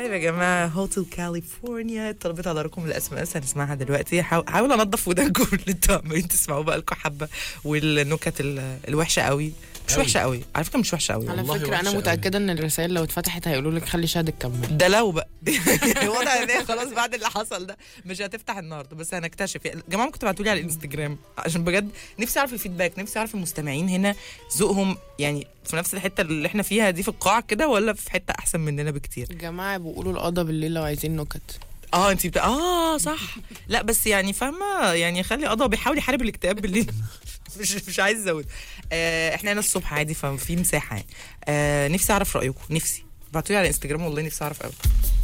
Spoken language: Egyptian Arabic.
طيب يا جماعه هوتل كاليفورنيا طلبت على رقم الاس ام اس هنسمعها دلوقتي حاول حاول انضف ودانكم اللي انتوا عمالين تسمعوه بقى لكم حبه والنكت ال- الوحشه قوي مش أوي. وحشه قوي على فكره مش وحشه قوي على والله فكره انا وحشة متاكده ان الرسائل لو اتفتحت هيقولوا لك خلي شهد تكمل ده لو بقى واضح ان هي خلاص بعد اللي حصل ده مش هتفتح النهارده بس هنكتشف يا جماعه ممكن تبعتوا لي على الانستجرام عشان بجد نفسي اعرف الفيدباك نفسي اعرف المستمعين هنا ذوقهم يعني في نفس الحته اللي احنا فيها دي في القاع كده ولا في حته احسن مننا بكتير الجماعه بيقولوا القضا بالليل لو عايزين نكت اه انت بتا... اه صح لا بس يعني فاهمه يعني خلي قضا بيحاول يحارب الاكتئاب بالليل مش مش عايز ازود آه احنا هنا الصبح عادي ففي مساحه يعني آه نفسي اعرف رايكم نفسي ابعتوا لي على انستجرام والله نفسي اعرف قوي